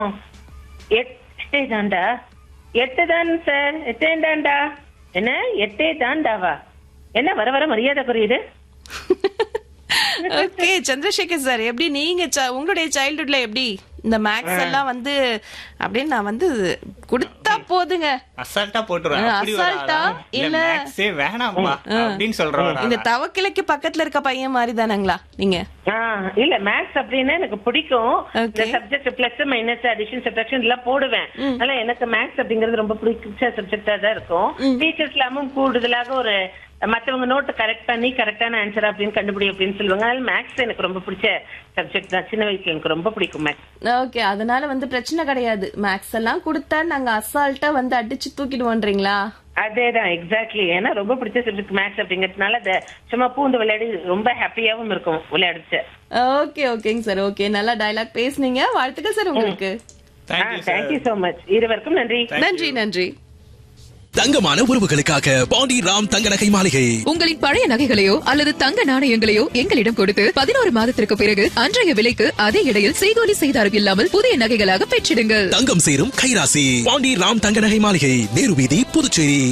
எட்டே தாண்டா எட்டு தான் சார் எட்டே தாண்டா என்ன எட்டே தாண்டாவா என்ன வர வர மரியாதை குறையுது ஓகே சந்திரசேகர் சார் எப்படி நீங்க ச- உங்களுடைய சைல்ட்ஹுட்ல எப்படி இந்த மேக்ஸ் எல்லாம் வந்து அப்படின்னு நான் வந்து கொடுத்தா போதுங்க அசால்ட்டா போட்டுருவேன் ஆ, அப்படி ஒரு அசால்ட்டா? ஆளா? இல்ல இல்ல. மேக்ஸே வேணாம்ப்பா அப்படின்னு சொல்றேன் இந்த தவக்கிளைக்கு பக்கத்துல இருக்க பையன் மாதிரி தானங்களா நீங்க ஆ, இல்ல மேத்ஸ் அப்படின்னா எனக்கு பிடிக்கும் இந்த Okay. Subject plus minus addition subtraction எல்லாம் போடுவேன் அதனால எனக்கு மேத்ஸ் அப்படிங்கிறது ரொம்ப பிடிச்ச சப்ஜெக்டா தான் இருக்கும் டீச்சர்ஸ் இல்லாம கூடுதலாக ஒரு மத்தவங்க நோட்டு கரெக்ட் பண்ணி கரெக்டான ஆன்சர் அப்படின்னு கண்டுபிடி அப்படின்னு சொல்லுவாங்க அதனால மேத்ஸ் எனக்கு ரொம்ப பிடிச்ச சப்ஜெக்ட் தான் சின்ன வயசுல எனக்கு ரொம்ப பிடிக்கும் மேத்ஸ் ஓகே அதனால வந்து பிரச்சனை கிடையாது மேக்ஸ் எல்லாம் கொடுத்தா நாங்க அசால்ட்டா வந்து அடிச்சு தூக்கிடுவோன்றீங்களா அதேதான் எக்ஸாக்ட்லி ஏன்னா ரொம்ப பிடிச்ச சப்ஜெக்ட் மேத்ஸ் அப்படிங்கிறதுனால அதை சும்மா பூந்து விளையாடி ரொம்ப ஹாப்பியாவும் இருக்கும் விளையாடுச்சு ஓகே ஓகேங்க சார் ஓகே நல்லா டயலாக் பேசுனீங்க வாழ்த்துக்கள் சார் உங்களுக்கு thank you sir thank you so much இருவருக்கும் நன்றி நன்றி நன்றி தங்கமான உறவுகளுக்காக பாண்டி ராம் தங்க நகை மாளிகை உங்களின் பழைய நகைகளையோ அல்லது தங்க நாணயங்களையோ எங்களிடம் கொடுத்து பதினோரு மாதத்திற்கு பிறகு அன்றைய விலைக்கு அதே இடையில் செய்கூலி செய்தாரம் இல்லாமல் புதிய நகைகளாக பெற்றிடுங்கள் தங்கம் சேரும் கைராசி பாண்டி ராம் தங்க நகை மாளிகை நேரு வீதி புதுச்சேரி